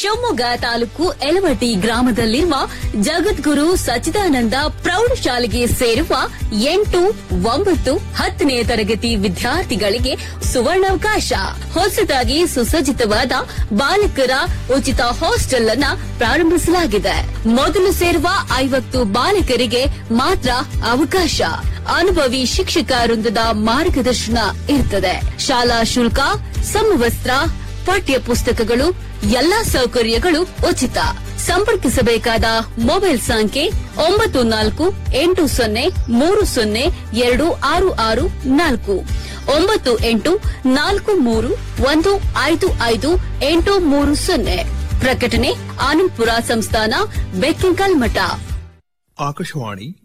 ಶಿವಮೊಗ್ಗ ತಾಲೂಕು ಎಲವಟಿ ಗ್ರಾಮದಲ್ಲಿರುವ ಜಗದ್ಗುರು ಸಚ್ಚಿದಾನಂದ ಪ್ರೌಢಶಾಲೆಗೆ ಸೇರುವ ಎಂಟು ಒಂಬತ್ತು ಹತ್ತನೇ ತರಗತಿ ವಿದ್ಯಾರ್ಥಿಗಳಿಗೆ ಸುವರ್ಣಾವಕಾಶ ಹೊಸದಾಗಿ ಸುಸಜ್ಜಿತವಾದ ಬಾಲಕರ ಉಚಿತ ಹಾಸ್ಟೆಲ್ ಅನ್ನ ಪ್ರಾರಂಭಿಸಲಾಗಿದೆ ಮೊದಲು ಸೇರುವ ಐವತ್ತು ಬಾಲಕರಿಗೆ ಮಾತ್ರ ಅವಕಾಶ ಅನುಭವಿ ಶಿಕ್ಷಕ ವೃಂದದ ಮಾರ್ಗದರ್ಶನ ಇರುತ್ತದೆ ಶಾಲಾ ಶುಲ್ಕ ಸಮವಸ್ತ್ರ ಪಠ್ಯ ಪುಸ್ತಕಗಳು ಎಲ್ಲಾ ಸೌಕರ್ಯಗಳು ಉಚಿತ ಸಂಪರ್ಕಿಸಬೇಕಾದ ಮೊಬೈಲ್ ಸಂಖ್ಯೆ ಒಂಬತ್ತು ನಾಲ್ಕು ಎಂಟು ಸೊನ್ನೆ ಮೂರು ಸೊನ್ನೆ ಎರಡು ಆರು ಆರು ನಾಲ್ಕು ಒಂಬತ್ತು ಎಂಟು ನಾಲ್ಕು ಮೂರು ಒಂದು ಐದು ಐದು ಎಂಟು ಮೂರು ಸೊನ್ನೆ ಪ್ರಕಟಣೆ ಆನಂದ್ಪುರ ಸಂಸ್ಥಾನ ಬೆಕ್ಕಿಂಕಲ್ ಮಠ ಆಕಾಶವಾಣಿ